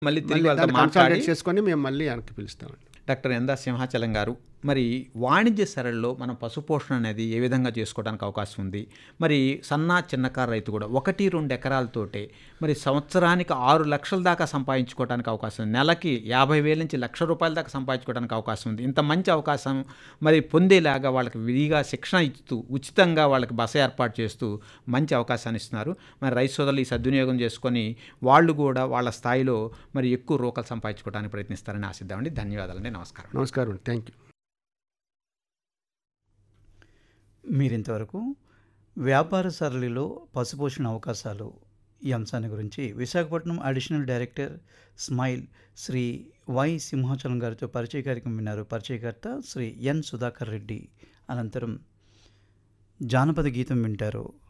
మళ్ళీ తిరిగి మళ్ళీ వాళ్ళతో దాన్ని మాట్లాడి కన్సల్టేట్ చేసుకొని మేము మళ్ళీ వెనక్కి పిలుస్తామండి డాక్టర్ ఎందా సింహాచలం గారు మరి వాణిజ్య సరళిలో మనం పశుపోషణ అనేది ఏ విధంగా చేసుకోవడానికి అవకాశం ఉంది మరి సన్నా చిన్నకారు రైతు కూడా ఒకటి రెండు ఎకరాలతోటే మరి సంవత్సరానికి ఆరు లక్షల దాకా సంపాదించుకోవడానికి అవకాశం ఉంది నెలకి యాభై వేల నుంచి లక్ష రూపాయల దాకా సంపాదించుకోవడానికి అవకాశం ఉంది ఇంత మంచి అవకాశం మరి పొందేలాగా వాళ్ళకి విధిగా శిక్షణ ఇస్తూ ఉచితంగా వాళ్ళకి బస ఏర్పాటు చేస్తూ మంచి అవకాశాన్ని ఇస్తున్నారు మరి రైతు సోదరులు ఈ సద్వినియోగం చేసుకొని వాళ్ళు కూడా వాళ్ళ స్థాయిలో మరి ఎక్కువ రూకలు సంపాదించుకోవడానికి ప్రయత్నిస్తారని ఆశిద్దామండి ధన్యవాదాలండి నమస్కారం నమస్కారం థ్యాంక్ యూ మీరింతవరకు వ్యాపార సరళిలో పశుపోషణ అవకాశాలు ఈ అంశాన్ని గురించి Visakhapatnam additional director smile Shri Y Simhachalam గారితో పరిచయ కార్యక్రమం విన్నారు పరిచయకర్త శ్రీ ఎన్ సుధాకర్ రెడ్డి అనంతరం జానపద గీతం వింటారు